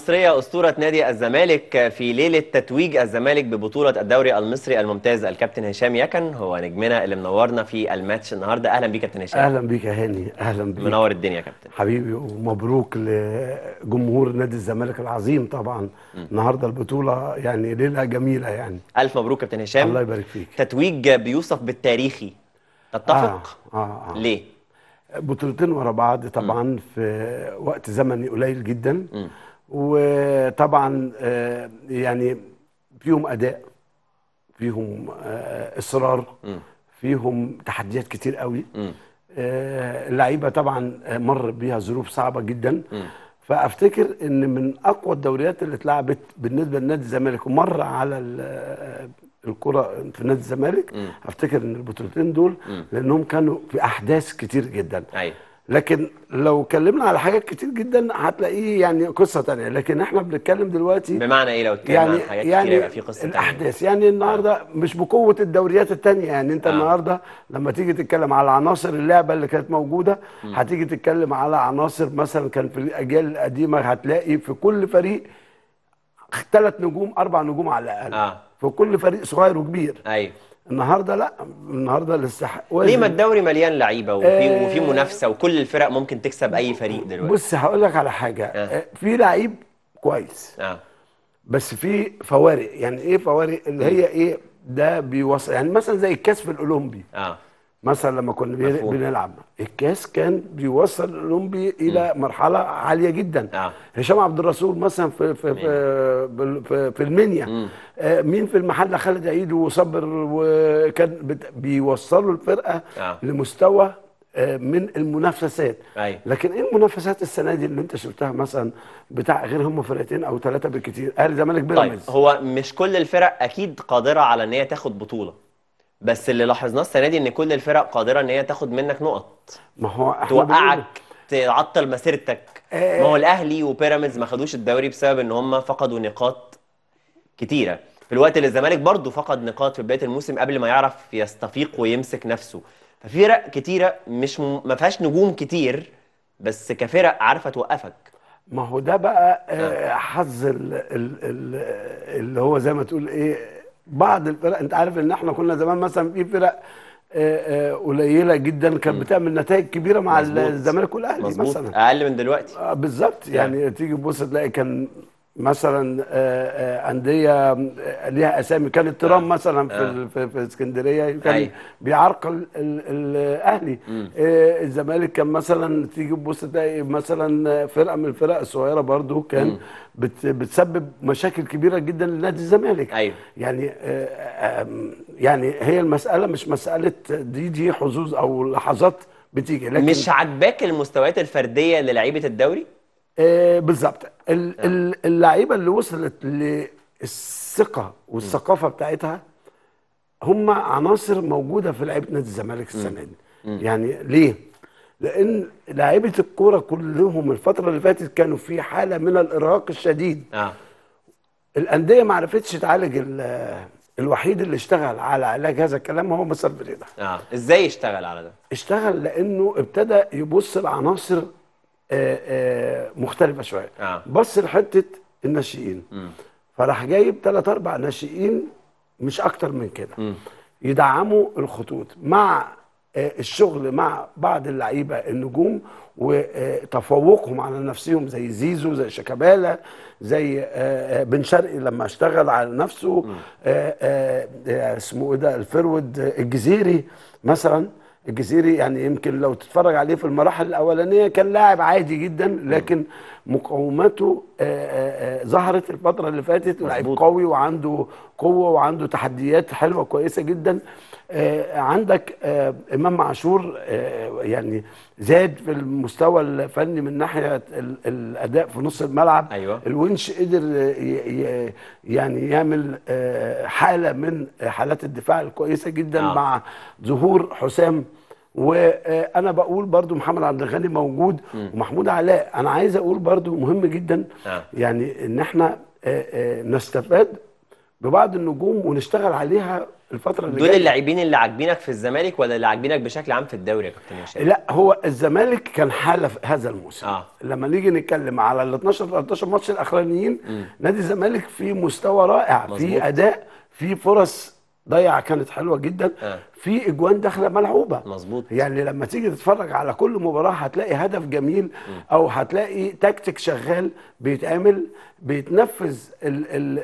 المصرية أسطورة نادي الزمالك في ليلة تتويج الزمالك ببطولة الدوري المصري الممتاز الكابتن هشام يكن هو نجمنا اللي منورنا في الماتش النهارده أهلا بيك كابتن هشام اهلا بيك يا هاني اهلا بيك منور الدنيا يا كابتن حبيبي ومبروك لجمهور نادي الزمالك العظيم طبعا النهارده البطوله يعني ليله جميله يعني ألف مبروك كابتن هشام الله يبارك فيك تتويج بيوصف بالتاريخي تتفق؟ آه آه آه. ليه؟ بطولتين ورا بعض طبعا في وقت زمني قليل جدا وطبعا آه، يعني فيهم اداء فيهم آه، اصرار فيهم تحديات كتير قوي آه، اللعيبه طبعا آه، مر بيها ظروف صعبه جدا فافتكر ان من اقوى الدوريات اللي اتلعبت بالنسبه لنادي الزمالك ومر على ال- آه، الكره في نادي الزمالك افتكر ان البطولتين دول لانهم كانوا في احداث كتير جدا أيوه لكن لو اتكلمنا على حاجات كتير جدا هتلاقيه يعني قصه تانية لكن احنا بنتكلم دلوقتي بمعنى إيه لو اتكلمنا يعني عن حاجات كتير يعني يبقى في قصة تانية الاحداث يعني النهارده مش بقوه الدوريات التانية يعني انت آه. النهارده لما تيجي تتكلم على عناصر اللعبه اللي كانت موجوده هتيجي تتكلم على عناصر مثلا كان في الاجيال القديمه هتلاقي في كل فريق ثلاث نجوم اربع نجوم على الاقل آه. في كل فريق صغير وكبير أيوه النهارده لا النهارده الاستحق ليه ما الدوري مليان لعيبة وفي آه. وفي منافسة وكل الفرق ممكن تكسب أي فريق دلوقتي بص هقول لك على حاجه آه. آه. في لعيب كويس اه بس في فوارق يعني ايه فوارق اللي هي ايه ده بيوصل يعني مثلا زي الكاس في الاولمبي اه مثلا لما كنا بي- مفهوم. بنلعب الكاس كان بيوصل الاولمبي الى مرحله عاليه جدا آه. هشام عبد الرسول مثلا في في في بال- في, في المنيا آه مين في المحله خالد عيد وصبر وكان بت- بيوصلوا الفرقه آه. لمستوى آه، من المنافسات أيوة. لكن ايه المنافسات السنه دي اللي انت شفتها مثلا بتاع غير هم فرقتين او ثلاثه بالكتير اهلي زمالك طيب بيراميدز هو مش كل الفرق اكيد قادره على ان هي تاخد بطوله بس اللي لاحظناه السنه دي ان كل الفرق قادره ان هي تاخد منك نقط ما هو احنا توقعك بنقول- تعطل مسيرتك آه. ما هو الاهلي وبيراميدز ما خدوش الدوري بسبب ان هم فقدوا نقاط كتيره في الوقت اللي الزمالك برضو فقد نقاط في بدايه الموسم قبل ما يعرف يستفيق ويمسك نفسه ففي فرق كتيره مش م... ما فيهاش نجوم كتير بس كفرق عارفه توقفك ما هو ده بقى آه، حظ ال- ال- ال- اللي هو زي ما تقول ايه بعض الفرق انت عارف ان احنا كنا زمان مثلا في فرق آه، آه، قليله جدا كانت بتعمل نتائج كبيره مع مظبوط. الزمالك والاهلي مظبوط مثلا اقل من دلوقتي آه، بالظبط يعني تيجي تبص تلاقي كان مثلا آه، آه، انديه آه، ليها اسامي كان الترام مثلا في ال- في, في اسكندريه كان أيوة. بيعرقل ال- ال- الاهلي آه، الزمالك كان مثلا تيجي تبص تلاقي مثلا فرقه من الفرق الصغيره برضو كان بت بتسبب مشاكل كبيره جدا لنادي الزمالك أيوة. يعني آه، آم، يعني هي المساله مش مساله دي دي حظوظ او لحظات بتيجي لكن مش عاجباك المستويات الفرديه للعيبه الدوري آه بالظبط ال- ال- اللعيبه اللي وصلت للثقه والثقافه بتاعتها هم عناصر موجوده في لعيبه نادي الزمالك السنه دي يعني ليه لان لعيبه الكوره كلهم الفتره اللي فاتت كانوا في حاله من الارهاق الشديد اه الانديه ما عرفتش تعالج ال- الوحيد اللي اشتغل على علاج هذا الكلام هو مستر فريده اه ازاي يشتغل على ده اشتغل لانه ابتدى يبص لعناصر آه، آه، مختلفه شويه آه. بص لحته الناشئين فراح جايب ثلاث اربع ناشئين مش اكتر من كده يدعموا الخطوط مع آه، الشغل مع بعض اللعيبه النجوم وتفوقهم على نفسهم زي زيزو زي شيكابالا زي آه، آه، بن شرقي لما اشتغل على نفسه آه، آه، آه، اسمه ايه ده الفرود الجزيري مثلا الجزيري يعني يمكن لو تتفرج عليه في المراحل الاولانيه كان لاعب عادي جدا لكن مقوماته آه، آه، آه، ظهرت الفتره اللي فاتت لعيب مظبوط. قوي وعنده قوه وعنده تحديات حلوه كويسه جدا آه، عندك آه، امام عاشور آه، يعني زاد في المستوى الفني من ناحيه ال- الاداء في نص الملعب أيوة. الونش قدر ي- ي- يعني يعمل آه، حاله من حالات الدفاع الكويسه جدا آه. مع ظهور حسام وانا بقول برضو محمد عبد الغني موجود ومحمود علاء انا عايز اقول برضو مهم جدا آه. يعني ان احنا آه، آه، نستفاد ببعض النجوم ونشتغل عليها الفتره اللي دول جايه اللاعبين اللي عاجبينك في الزمالك ولا اللي عاجبينك بشكل عام في الدوري يا كابتن هشام لا هو الزمالك كان حاله في هذا الموسم آه. لما نيجي نتكلم على ال 12 13 ماتش الاخرانيين نادي الزمالك في مستوى رائع مظبوط. في اداء في فرص ضيعه كانت حلوه جدا آه. في اجوان داخله ملعوبه مظبوط يعني لما تيجي تتفرج على كل مباراة هتلاقي هدف جميل او هتلاقي تكتيك شغال بيتعمل بيتنفذ ال ال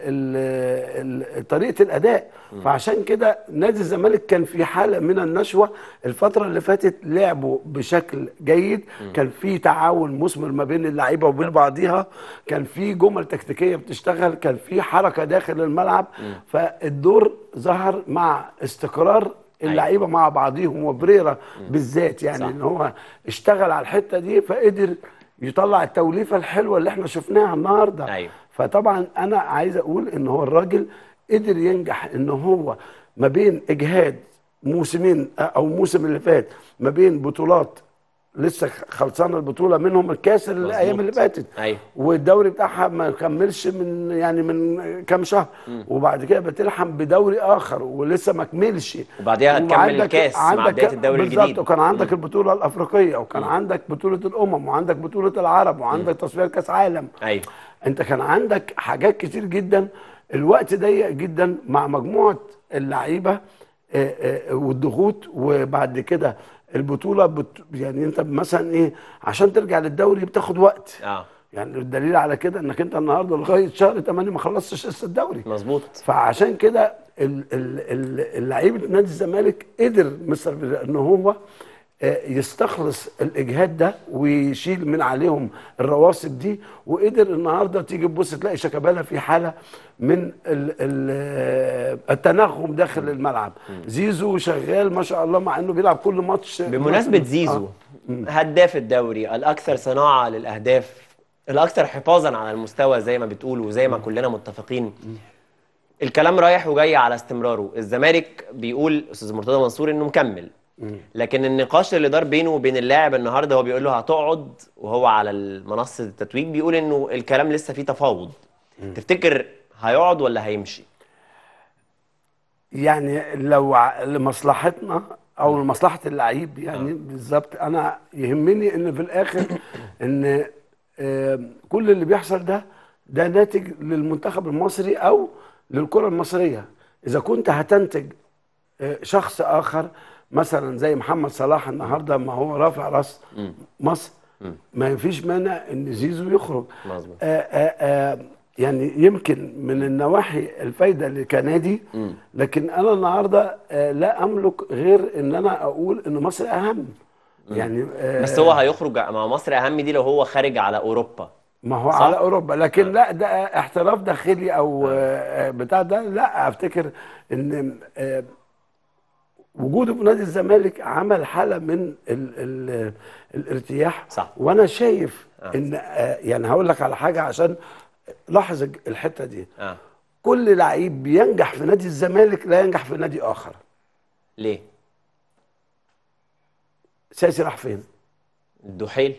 ال ال طريقة الاداء فعشان كده نادي الزمالك كان في حالة من النشوة الفترة اللي فاتت لعبوا بشكل جيد كان في تعاون مثمر ما بين اللعيبة وبين بعضيها كان في جمل تكتيكية بتشتغل كان في حركة داخل الملعب فالدور ظهر مع استقرار اللعيبه مع بعضيهم وبريرا بالذات يعني صح. ان هو اشتغل على الحته دي فقدر يطلع التوليفه الحلوه اللي احنا شفناها النهارده أيوة. فطبعا انا عايز اقول ان هو الراجل قدر ينجح ان هو ما بين اجهاد موسمين او موسم اللي فات ما بين بطولات لسه خلصانه البطوله منهم الكاس الايام اللي فاتت أيوة. والدوري بتاعها ما كملش من يعني من كام شهر وبعد كده بتلحم بدوري اخر ولسه ما كملش وبعديها هتكمل وعندك- الكاس مع عندك- بداية الدوري بالظبط الجديد. وكان عندك البطوله الافريقيه وكان عندك بطوله الامم وعندك بطوله العرب وعندك تصفيات كاس عالم ايوه انت كان عندك حاجات كتير جدا الوقت ضيق جدا مع مجموعه اللعيبه آه، آه، والضغوط وبعد كده البطوله بت... يعني انت مثلا ايه عشان ترجع للدوري بتاخد وقت اه يعني الدليل على كده انك انت النهارده لغايه شهر 8 ما خلصتش لسه الدوري مظبوط فعشان كده ال- ال- ال- اللعيبه نادي الزمالك قدر مستر بيريرا ان هو آه، يستخلص الاجهاد ده ويشيل من عليهم الرواسب دي وقدر النهارده تيجي تبص تلاقي شيكابالا في حاله من ال ال التنغم داخل الملعب زيزو شغال ما شاء الله مع انه بيلعب كل ماتش بمناسبة زيزو هداف الدوري الأكثر صناعة للأهداف الأكثر حفاظا على المستوى زي ما بتقول وزي ما كلنا متفقين الكلام رايح وجاي على استمراره الزمالك بيقول أستاذ مرتضى منصور إنه مكمل لكن النقاش اللي دار بينه وبين اللاعب النهارده هو بيقول له هتقعد وهو على منصة التتويج بيقول إنه الكلام لسه فيه تفاوض تفتكر هيقعد ولا هيمشي؟ يعني لو ع- لمصلحتنا او لمصلحه اللعيب يعني بالظبط انا يهمني ان في الاخر ان آه، كل اللي بيحصل ده ده ناتج للمنتخب المصري او للكره المصريه اذا كنت هتنتج آه، شخص اخر مثلا زي محمد صلاح النهارده ما هو رافع راس مصر ما فيش مانع ان زيزو يخرج مظبوط. آه آه آه يعني يمكن من النواحي الفايده اللي كنادي لكن انا النهارده آه لا املك غير ان انا اقول ان مصر اهم يعني آه بس هو هيخرج مع مصر أهم دي لو هو خارج على أوروبا ما هو صح؟ على اوروبا لكن لا ده احتراف داخلي او آه، بتاع ده لا افتكر ان آه، وجوده في نادي الزمالك عمل حاله من ال ال الارتياح صح. وانا شايف ان آه، يعني هقول لك على حاجه عشان لاحظ الج- الحته دي اه كل لعيب بينجح في نادي الزمالك لا ينجح في نادي اخر ليه؟ ساسي راح فين الدحيل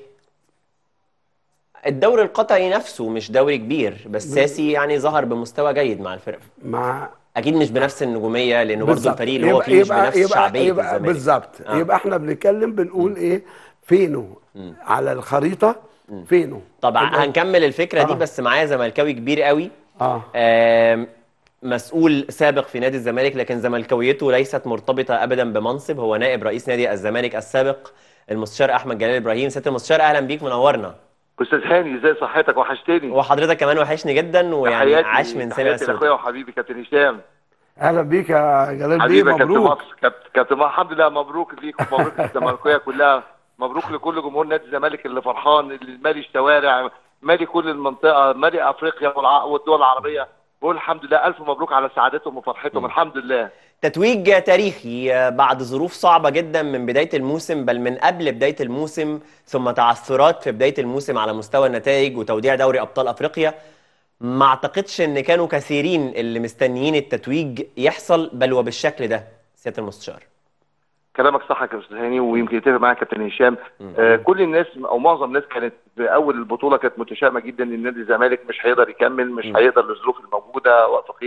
الدوري القطري نفسه مش دوري كبير بس ساسي يعني ظهر بمستوى جيد مع الفرقه مع اكيد مش بنفس النجوميه لانه برضه بالظبط. الفريق اللي هو يبقى- فيه مش يبقى- بنفس يبقى- شعبيه يبقى الزمالك بالظبط آه. يبقى احنا بنتكلم بنقول ايه فينه على الخريطه فينه طب هنكمل الفكره دي آه. بس معايا زملكاوي كبير قوي اه آم، مسؤول سابق في نادي الزمالك لكن زملكاويته ليست مرتبطه ابدا بمنصب هو نائب رئيس نادي الزمالك السابق المستشار احمد جلال ابراهيم سياده المستشار اهلا بيك منورنا استاذ هاني ازاي صحتك وحشتني وحضرتك كمان وحشني جدا ويعني تحياتي- عاش من سمع تحياتي لاخويا صوتك وحبيبي كابتن هشام اهلا بيك يا جلال بيه حبيبي يا كابتن مبروك مصر كابتن كابتن الحمد لله مبروك ليك ومبروك للزمالكيه كلها مبروك لكل جمهور نادي الزمالك اللي فرحان اللي مالي الشوارع مالي كل المنطقه مالي افريقيا والع- والدول العربيه بقول الحمد لله الف مبروك على سعادتهم وفرحتهم الحمد لله تتويج تاريخي بعد ظروف صعبة جدا من بداية الموسم بل من قبل بداية الموسم ثم تعثرات في بداية الموسم على مستوى النتائج وتوديع دوري أبطال أفريقيا ما اعتقدش ان كانوا كثيرين اللي مستنيين التتويج يحصل بل وبالشكل ده سيادة المستشار كلامك صح يا استاذ هاني ويمكن يتفق معاك كابتن هشام آه كل الناس او معظم الناس كانت في اول البطوله كانت متشائمه جدا ان نادي الزمالك مش هيقدر يكمل مش هيقدر للظروف الموجوده وقت قيد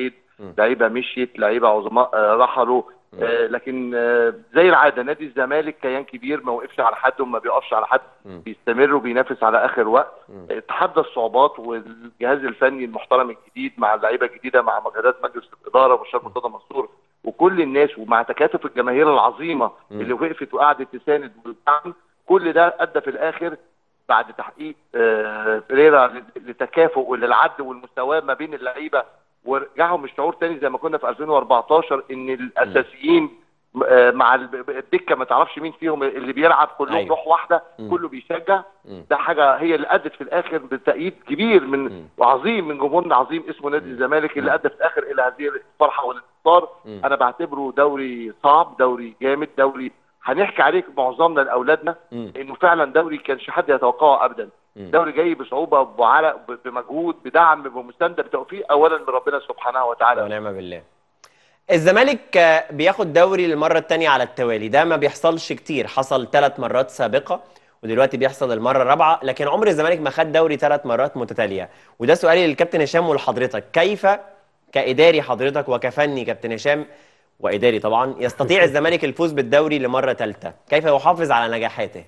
لعيبه مشيت لعيبه عظماء آه، رحلوا آه، لكن آه، زي العاده نادي الزمالك كيان كبير ما وقفش على حد وما بيقفش على حد بيستمر وبينافس على اخر وقت آه، تحدى الصعوبات والجهاز الفني المحترم الجديد مع اللعيبه الجديده مع مجهودات مجلس الاداره ومستشار مرتضى منصور وكل الناس ومع تكاتف الجماهير العظيمه اللي وقفت وقعدت تساند وتدعم كل ده ادى في الاخر بعد تحقيق آه، بريرا لتكافؤ وللعدل والمساواه ما بين اللعيبه ورجعهم الشعور تاني زي ما كنا في 2014 ان الاساسيين آه، مع الب- الدكه ما تعرفش مين فيهم اللي بيلعب كلهم أيوة. روح واحده مم. كله بيشجع مم. ده حاجه هي اللي ادت في الاخر بتأييد كبير من مم. وعظيم من جمهورنا عظيم اسمه نادي الزمالك اللي ادى في الاخر الى هذه الفرحه والانتصار مم. انا بعتبره دوري صعب دوري جامد دوري هنحكي عليه معظمنا لاولادنا مم. انه فعلا دوري كانش حد يتوقعه ابدا مم. دوري جاي بصعوبه بعرق ب- بمجهود بدعم بمسانده بتوفيق اولا من ربنا سبحانه وتعالى ونعم بالله الزمالك آه، بياخد دوري للمرة التانية على التوالي ده ما بيحصلش كتير حصل ثلاث مرات سابقة ودلوقتي بيحصل المرة الرابعة لكن عمر الزمالك ما خد دوري ثلاث مرات متتالية وده سؤالي للكابتن هشام ولحضرتك كيف كإداري حضرتك وكفني كابتن هشام وإداري طبعا يستطيع الزمالك الفوز بالدوري لمرة ثالثة كيف يحافظ على نجاحاته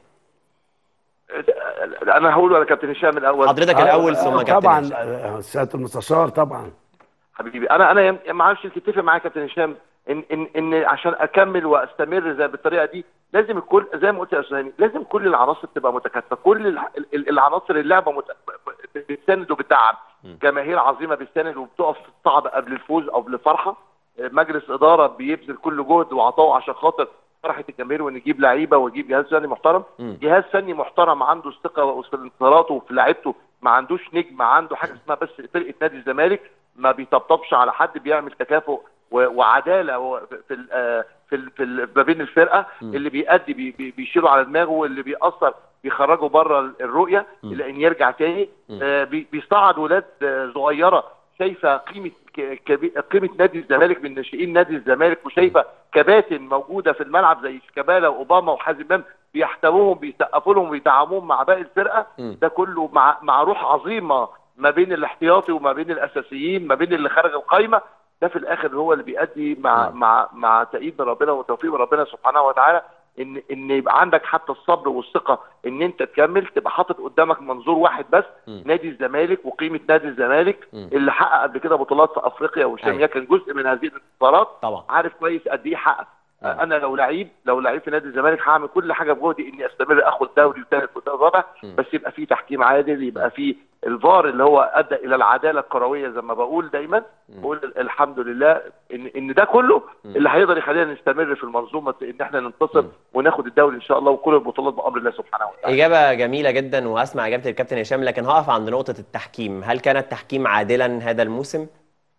انا هقول على كابتن هشام الاول حضرتك الأول ثم آه، كابتن طبعا هشام آه، سياده المستشار طبعا حبيبي انا انا يم- ما اعرفش تتفق معايا يا كابتن هشام ان ان ان عشان اكمل واستمر زي بالطريقه دي لازم الكل زي ما قلت يا استاذ هاني لازم كل العناصر تبقى متكاتفه كل الع- ال- ال- العناصر اللعبه مت... بتساند وبتدعم جماهير عظيمه بتساند وبتقف في الصعب قبل الفوز او الفرحه مجلس اداره بيبذل كل جهد وعطاءه عشان خاطر فرحه الجماهير ونجيب لعيبه ونجيب جهاز فني محترم مم. جهاز فني محترم عنده الثقه في انتصاراته وفي لعيبته ما عندوش نجم عنده حاجه اسمها بس فرقه نادي الزمالك ما بيطبطبش على حد بيعمل تكافؤ و- وعداله و- في ال- آه، في ال- في ال- ما بين الفرقه اللي بيأدي بي- بي- بيشيله على دماغه واللي بيأثر بيخرجه بره الرؤيه لان يرجع تاني آه، بي- بيصعد ولاد آه، صغيره شايفه قيمه ك- كبي- قيمه نادي الزمالك من ناشئين نادي الزمالك وشايفه كباتن موجوده في الملعب زي شيكابالا واوباما وحازم امام بيحتووهم بيسقفوا لهم ويدعموهم مع باقي الفرقه مم. ده كله مع مع روح عظيمه ما بين الاحتياطي وما بين الاساسيين ما بين اللي خرج القايمه ده في الاخر هو اللي بيؤدي مع مم. مع مع تأييد من ربنا وتوفيق من ربنا سبحانه وتعالى ان ان يبقى عندك حتى الصبر والثقه ان انت تكمل تبقى حاطط قدامك منظور واحد بس مم. نادي الزمالك وقيمه نادي الزمالك مم. اللي حقق قبل كده بطولات في افريقيا وهشام أيوة. يا كان جزء من هذه الانتصارات طبعا عارف كويس قد ايه حقق مم. انا لو لعيب لو لعيب في نادي الزمالك هعمل كل حاجه بجهدي اني استمر اخد دوري وثالث وثالث رابع مم. بس يبقى في تحكيم عادل يبقى في الفار اللي هو ادى الى العداله الكرويه زي ما بقول دايما بقول الحمد لله ان ان ده كله اللي هيقدر يخلينا نستمر في المنظومه ان احنا ننتصر مم. وناخد الدوري ان شاء الله وكل البطولات بامر الله سبحانه وتعالى إجابة جميلة جدا وهسمع إجابة الكابتن هشام لكن هقف عند نقطة التحكيم هل كان التحكيم عادلا هذا الموسم؟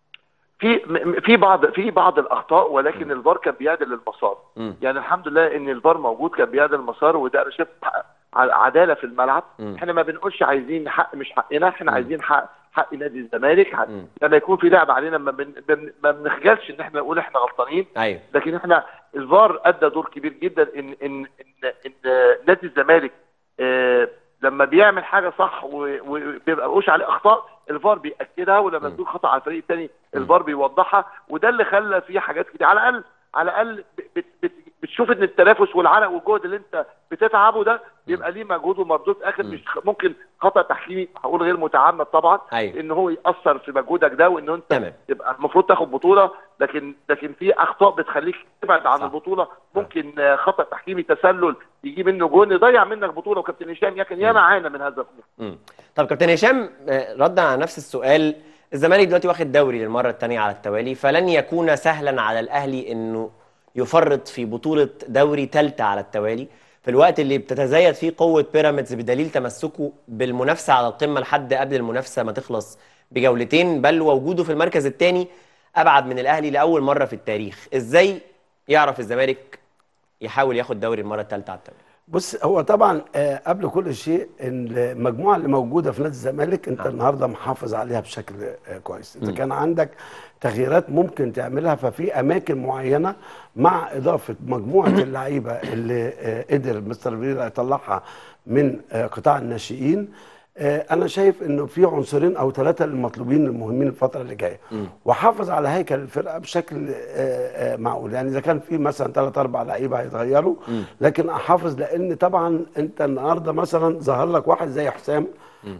في م- في بعض في بعض الاخطاء ولكن الفار كان بيعدل المسار مم. يعني الحمد لله ان الفار موجود كان بيعدل المسار وده انا شايف ع- عداله في الملعب مم. احنا ما بنقولش عايزين حق مش حقنا احنا عايزين حق حق نادي الزمالك حق- مم. لما يكون في لعب علينا ما, بن بن ما بنخجلش ان احنا نقول احنا غلطانين أيوه لكن احنا الفار ادى دور كبير جدا ان ان ان, إن نادي الزمالك آه لما بيعمل حاجه صح و- وبيبقاش عليه اخطاء الفار بياكدها ولما يكون خطا على الفريق الثاني الفار بيوضحها وده اللي خلى فيه حاجات كتير على الاقل على الاقل بت بت بتشوف ان التنافس والعرق والجهد اللي انت بتتعبه ده بيبقى ليه مجهود ومردود اخر مش خ- ممكن خطا تحكيمي هقول غير متعمد طبعا أيوه ان هو ياثر في مجهودك ده وان انت تمام. تبقى المفروض تاخد بطوله لكن لكن في اخطاء بتخليك تبعد عن صح. البطوله ممكن آه، خطا تحكيمي تسلل يجي منه جون يضيع منك بطوله وكابتن هشام يمكن ياما عانى من هذا الامر مم. طب كابتن هشام آه، ردا على نفس السؤال الزمالك دلوقتي واخد دوري للمره الثانيه على التوالي فلن يكون سهلا على الاهلي انه يفرط في بطوله دوري ثالثه على التوالي في الوقت اللي بتتزايد فيه قوه بيراميدز بدليل تمسكه بالمنافسه على القمه لحد قبل المنافسه ما تخلص بجولتين بل ووجوده في المركز الثاني ابعد من الاهلي لاول مره في التاريخ ازاي يعرف الزمالك يحاول ياخد دوري المره الثالثه على التوالي بص هو طبعا آه، قبل كل شيء إن المجموعه اللي موجوده في نادي الزمالك انت النهارده محافظ عليها بشكل آه، كويس انت كان عندك تغييرات ممكن تعملها ففي اماكن معينه مع اضافه مجموعه اللعيبه اللي آه، قدر مستر فيرا يطلعها من آه، قطاع الناشئين آه، انا شايف انه في عنصرين او ثلاثه المطلوبين المهمين الفتره اللي جايه وحافظ على هيكل الفرقه بشكل آه، آه، معقول يعني اذا كان في مثلا ثلاث اربع لعيبه هيتغيروا لكن احافظ لان طبعا انت النهارده مثلا ظهر لك واحد زي حسام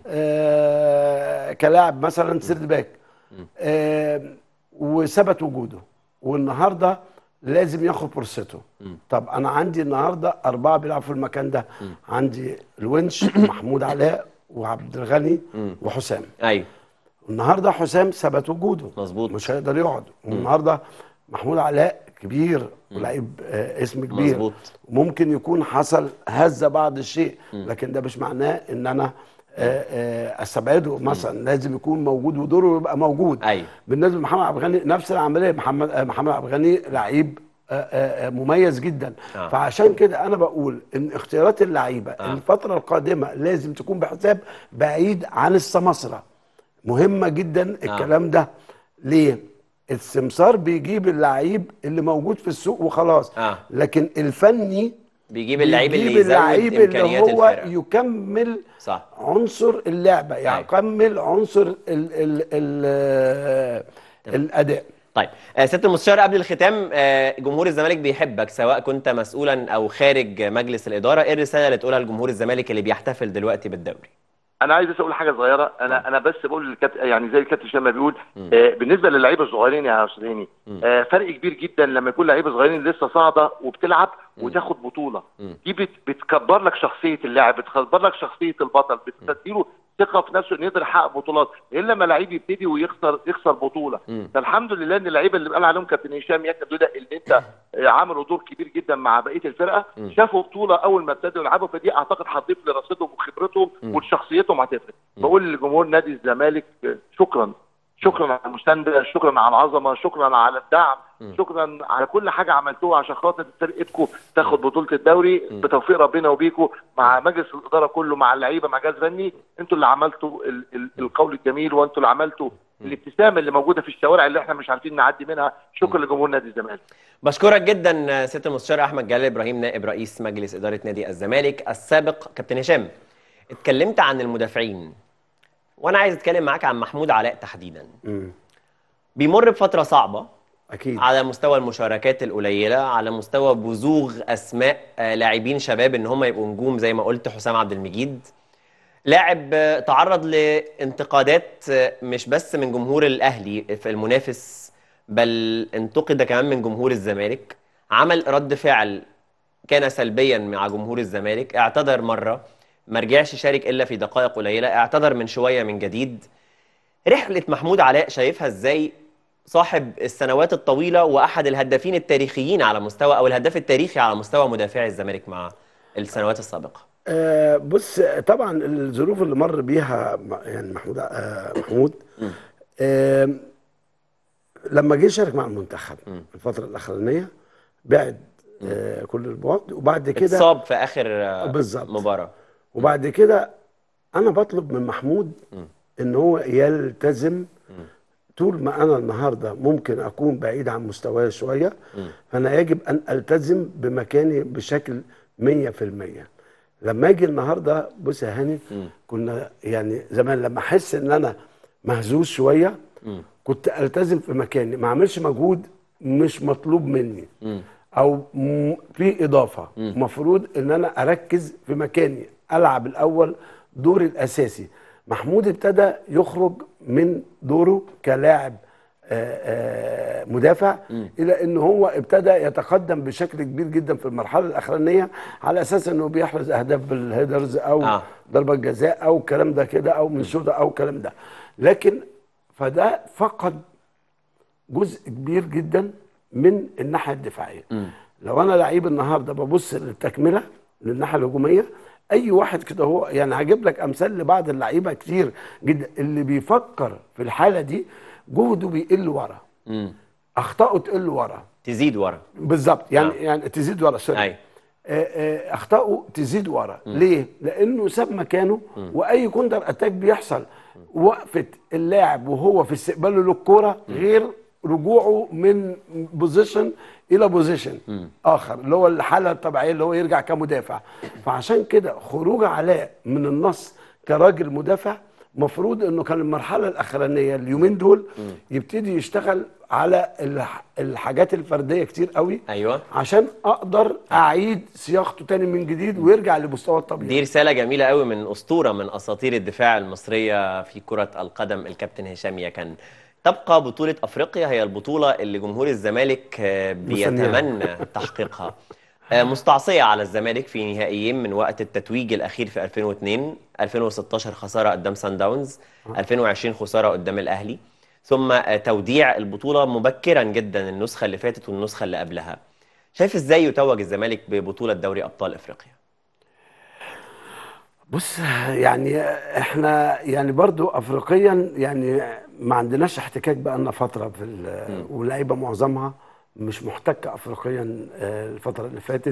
آه كلاعب مثلا سيرد باك آه وثبت وجوده والنهارده لازم ياخد فرصته طب انا عندي النهارده اربعه بيلعبوا في المكان ده عندي الونش محمود علاء وعبد الغني وحسام ايوه النهارده حسام ثبت وجوده مظبوط. مش هيقدر يقعد والنهارده محمود علاء كبير ولعيب آه اسم كبير مظبوط. ممكن يكون حصل هزه بعض الشيء لكن ده مش معناه ان انا آه، آه، استبعده مثلا لازم يكون موجود ودوره يبقى موجود أيوة. بالنسبه لمحمد عبد الغني نفس العمليه محمد آه، محمد عبد الغني لعيب آه، آه، آه، مميز جدا آه. فعشان كده انا بقول ان اختيارات اللعيبه الفتره القادمه لازم تكون بحساب بعيد عن السماسره مهمه جدا الكلام ده ليه السمسار بيجيب اللعيب اللي موجود في السوق وخلاص آه. لكن الفني بيجيب اللعيب اللي بيجيب يزود اللعيب اللي امكانيات هو الفرقه يكمل صح عنصر اللعبه يكمل عنصر ال ال ال الاداء طيب آه، سياده المستشار قبل الختام آه، جمهور الزمالك بيحبك سواء كنت مسؤولا او خارج مجلس الاداره ايه الرساله اللي تقولها لجمهور الزمالك اللي بيحتفل دلوقتي بالدوري انا عايز بس اقول حاجه صغيره انا انا بس بقول للكابت يعني زي الكابتن هشام ما بيقول آه بالنسبه للعيبه الصغيرين يا استاذ هاني آه فرق كبير جدا لما يكون لعيبه صغيرين لسه صاعده وبتلعب وتاخد بطوله دي بت بتكبر لك شخصيه اللاعب بتكبر لك شخصيه البطل بتديله ثقه في نفسه انه يقدر يحقق بطولات الا لما لعيب يبتدي ويخسر يخسر بطوله فالحمد لله ان اللعيبه اللي قال عليهم كابتن هشام ياكد ده اللي انت آه، عملوا دور كبير جدا مع بقيه الفرقه شافوا بطوله اول ما ابتدوا يلعبوا فدي اعتقد هتضيف لرصيدهم وخبرتهم وشخصيتهم هتفرق بقول لجمهور نادي الزمالك آه، شكرا شكرا على المسانده شكرا على العظمه شكرا على الدعم شكرا على كل حاجه عملتوها عشان خاطر فرقتكم تاخد بطوله الدوري بتوفيق ربنا وبيكم مع مجلس الاداره كله مع اللعيبه مع جهاز فني انتوا اللي عملتوا ال ال القول الجميل وانتوا اللي عملتوا الابتسامه اللي موجوده في الشوارع اللي احنا مش عارفين نعدي منها شكرا لجمهور نادي الزمالك بشكرك جدا سياده المستشار احمد جلال ابراهيم نائب رئيس مجلس اداره نادي الزمالك السابق كابتن هشام اتكلمت عن المدافعين وانا عايز اتكلم معاك عن محمود علاء تحديدا بيمر بفتره صعبه اكيد على مستوى المشاركات القليله على مستوى بزوغ اسماء آه، لاعبين شباب ان هم يبقوا نجوم زي ما قلت حسام عبد المجيد لاعب آه، تعرض لانتقادات آه، مش بس من جمهور الاهلي في المنافس بل انتقد كمان من جمهور الزمالك عمل رد فعل كان سلبيا مع جمهور الزمالك اعتذر مره ما رجعش شارك الا في دقائق قليله اعتذر من شويه من جديد رحله محمود علاء شايفها ازاي صاحب السنوات الطويله واحد الهدافين التاريخيين على مستوى او الهداف التاريخي على مستوى مدافعي الزمالك مع السنوات السابقه آه بص طبعا الظروف اللي مر بيها م- يعني محمود آه محمود آه لما جه شارك مع المنتخب الفتره الاخرانيه بعد آه كل البعد وبعد كده اتصاب في اخر آه، بالظبط. مباراه وبعد كده انا بطلب من محمود ان هو يلتزم طول ما انا النهارده ممكن اكون بعيد عن مستواي شويه فانا يجب ان التزم بمكاني بشكل 100% لما اجي النهارده بص يا هاني كنا يعني زمان لما احس ان انا مهزوز شويه كنت التزم في مكاني ما اعملش مجهود مش مطلوب مني او م- في اضافه المفروض ان انا اركز في مكاني العب الاول دوري الاساسي محمود ابتدى يخرج من دوره كلاعب آه، آه، مدافع الى ان هو ابتدى يتقدم بشكل كبير جدا في المرحله الاخرانيه على اساس انه بيحرز اهداف بالهيدرز او آه. ضربه جزاء او الكلام ده كده او من شوطه او الكلام ده لكن فده فقد جزء كبير جدا من الناحيه الدفاعيه لو انا لعيب النهارده ببص للتكمله للناحيه الهجوميه اي واحد كده هو يعني هجيب لك امثال لبعض اللعيبه كتير جدا اللي بيفكر في الحاله دي جهده بيقل ورا امم اخطائه تقل ورا تزيد ورا بالظبط يعني آه. يعني تزيد ورا سوري أيوة. آه، آه، اخطائه تزيد ورا ليه لانه ساب مكانه واي كوندر اتاك بيحصل وقفه اللاعب وهو في استقباله للكوره غير رجوعه من بوزيشن الى بوزيشن اخر اللي هو الحاله الطبيعيه اللي هو يرجع كمدافع فعشان كده خروج علاء من النص كراجل مدافع مفروض انه كان المرحله الاخرانيه اليومين دول يبتدي يشتغل على الح- الحاجات الفرديه كتير قوي ايوه عشان اقدر اعيد صياغته تاني من جديد ويرجع لمستوى الطبيعي دي رسالة جميلة قوي من أسطورة من أساطير الدفاع المصرية في كرة القدم الكابتن هشام يكن تبقى بطولة أفريقيا هي البطولة اللي جمهور الزمالك آه، بيتمنى تحقيقها آه، مستعصية على الزمالك في نهائيين من وقت التتويج الأخير في 2002 2016 خسارة قدام سان داونز 2020 خسارة قدام الأهلي ثم آه، توديع البطولة مبكرا جدا النسخة اللي فاتت والنسخة اللي قبلها شايف ازاي يتوج الزمالك ببطولة دوري أبطال أفريقيا بص يعني احنا يعني برضو افريقيا يعني ما عندناش احتكاك بقى لنا فتره في ال- واللعيبه معظمها مش محتكه افريقيا آه، الفتره اللي فاتت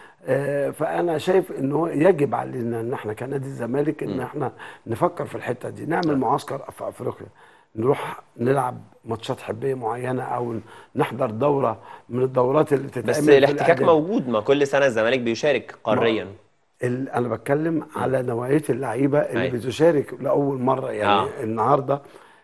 آه، فانا شايف ان هو يجب علينا ان احنا كنادي الزمالك ان احنا نفكر في الحته دي نعمل معسكر في افريقيا نروح نلعب ماتشات حبيه معينه او نحضر دوره من الدورات اللي بتتعمل بس في الاحتكاك الأعداد. موجود ما كل سنة الزمالك بيشارك قاريا ال- انا بتكلم على نوعيه اللعيبه اللي أيوة. بتشارك لاول مره يعني آه. آه. النهارده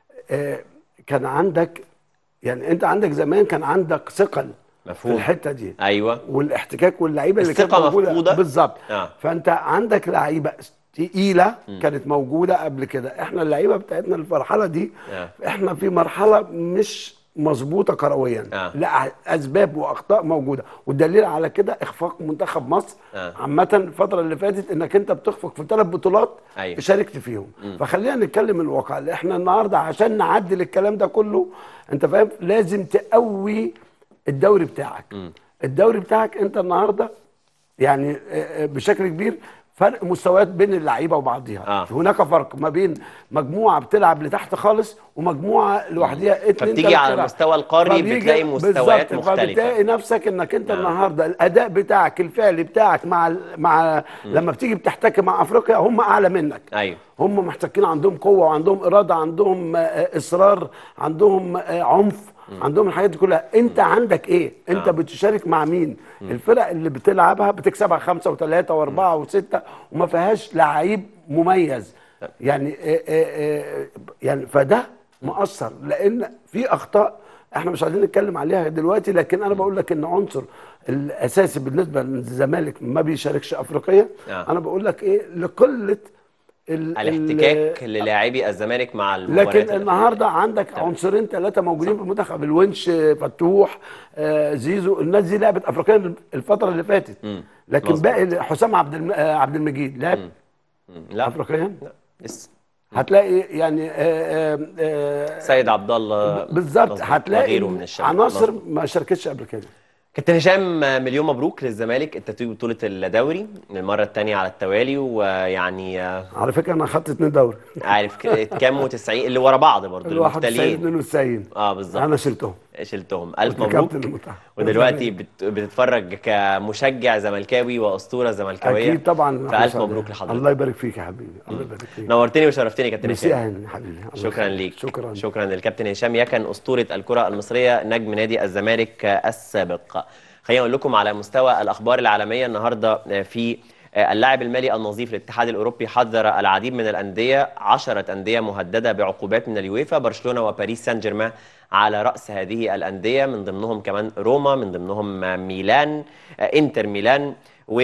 آه كان عندك يعني انت عندك زمان كان عندك ثقل في مفهوم الحته دي ايوه والاحتكاك واللعيبه اللي كانت الثقة موجوده مفقودة؟ بالظبط آه. فانت عندك لعيبه تقيله كانت موجوده قبل كده احنا اللعيبه بتاعتنا المرحله دي آه. احنا في مرحله مش مظبوطه كرويا آه. لا اسباب واخطاء موجوده والدليل على كده اخفاق منتخب مصر آه. عامه الفتره اللي فاتت انك انت بتخفق في ثلاث بطولات أيوة. شاركت فيهم فخلينا نتكلم الواقع اللي احنا النهارده عشان نعدل الكلام ده كله انت فاهم لازم تقوي الدوري بتاعك الدوري بتاعك انت النهارده يعني آه، آه، بشكل كبير فرق مستويات بين اللعيبه وبعضها آه. هناك فرق ما بين مجموعه بتلعب لتحت خالص ومجموعه لوحدها اتنين فبتيجي تلات على فرق. المستوى القاري فبيجي- بتلاقي مستويات بالظبط، مختلفة. فبتلاقي نفسك انك انت آه. النهارده الاداء بتاعك الفعلي بتاعك مع ال- مع لما بتيجي بتحتك مع افريقيا هم اعلى منك ايوه هم محتكين عندهم قوه وعندهم اراده عندهم آه، اصرار عندهم آه، عنف عندهم الحاجات دي كلها انت عندك ايه انت آه. بتشارك مع مين الفرق اللي بتلعبها بتكسبها خمسة وثلاثة واربعة وستة وما فيهاش لعيب مميز يعني آه، آه، آه، يعني فده مؤثر لان في اخطاء احنا مش عايزين نتكلم عليها دلوقتي لكن انا بقول لك ان عنصر الاساسي بالنسبه للزمالك ما بيشاركش افريقيا آه. انا بقول لك ايه لقله ال- الاحتكاك ال- للاعبي الزمالك مع المباريات لكن الأفريقية. النهارده عندك تمام. عنصرين ثلاثه موجودين في المنتخب الونش فتوح آه، زيزو الناس دي لعبت افريقيا الفتره اللي فاتت مم. لكن مظبوط. باقي حسام عبد الم- آه، عبد المجيد لعب مم. لا افريقيا لا لسه هتلاقي يعني آه، آه، آه، سيد عبد الله بالظبط مظبوط. هتلاقي وغيره من الشباب عناصر مظبوط. ما شاركتش قبل كده كابتن هشام مليون مبروك للزمالك التتويج بطولة الدوري للمرة الثانية على التوالي ويعني آه، على فكره انا خدت اتنين دوري عارف ك- كام و90 اللي ورا بعض برضه ال 91 المختلين 92 اه بالظبط انا شلتهم شلتهم الف كنت مبروك كابتن المنتخب. ودلوقتي بت- بتتفرج كمشجع زملكاوي واسطوره زملكاويه اكيد طبعا فالف مبروك لحضرتك الله يبارك فيك يا حبيبي الله يبارك فيك نورتني وشرفتني يا كابتن ميرسي هشام يا هاني حبيبي الله شكرا يخليك. ليك شكرا شكرا للكابتن هشام يكن اسطوره الكره المصريه نجم نادي الزمالك السابق خليني اقول لكم على مستوى الاخبار العالميه النهارده في اللاعب المالي النظيف للاتحاد الاوروبي حذر العديد من الانديه 10 انديه مهدده بعقوبات من اليويفا برشلونه وباريس سان جيرمان على راس هذه الانديه من ضمنهم كمان روما من ضمنهم ميلان انتر ميلان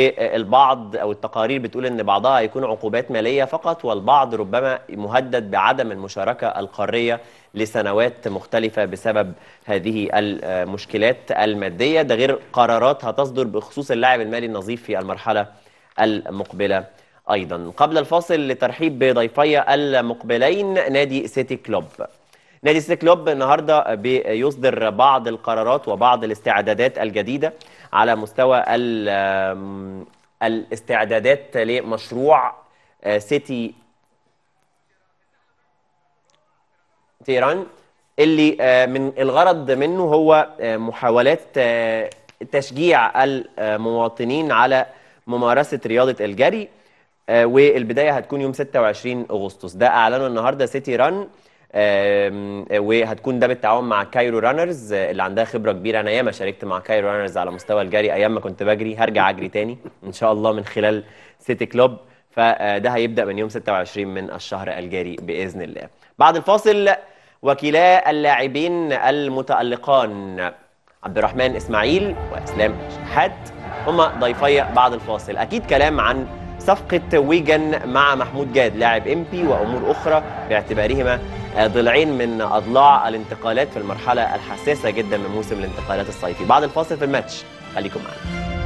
والبعض او التقارير بتقول ان بعضها هيكون عقوبات ماليه فقط والبعض ربما مهدد بعدم المشاركه القاريه لسنوات مختلفه بسبب هذه المشكلات الماديه ده غير قرارات هتصدر بخصوص اللاعب المالي النظيف في المرحله المقبله ايضا قبل الفاصل لترحيب بضيفي المقبلين نادي سيتي كلوب نادي سيتي كلوب النهارده بيصدر بعض القرارات وبعض الاستعدادات الجديده على مستوى ال- الاستعدادات لمشروع آه، سيتي تيران اللي آه، من الغرض منه هو آه، محاولات آه، تشجيع المواطنين على ممارسة رياضة الجري آه، والبداية هتكون يوم 26 أغسطس ده أعلنه النهاردة سيتي ران آم، آه، وهتكون ده بالتعاون مع كايرو رانرز آه، اللي عندها خبرة كبيرة أنا ياما شاركت مع كايرو رانرز على مستوى الجري أيام ما كنت بجري هرجع أجري تاني إن شاء الله من خلال سيتي كلوب فده هيبدا من يوم 26 من الشهر الجاري باذن الله بعد الفاصل وكلا اللاعبين المتالقان عبد الرحمن اسماعيل واسلام شحات هما ضيفي بعد الفاصل اكيد كلام عن صفقة ويجن مع محمود جاد لاعب امبي وامور اخرى باعتبارهما ضلعين من اضلاع الانتقالات في المرحلة الحساسة جدا من موسم الانتقالات الصيفي بعد الفاصل في الماتش خليكم معنا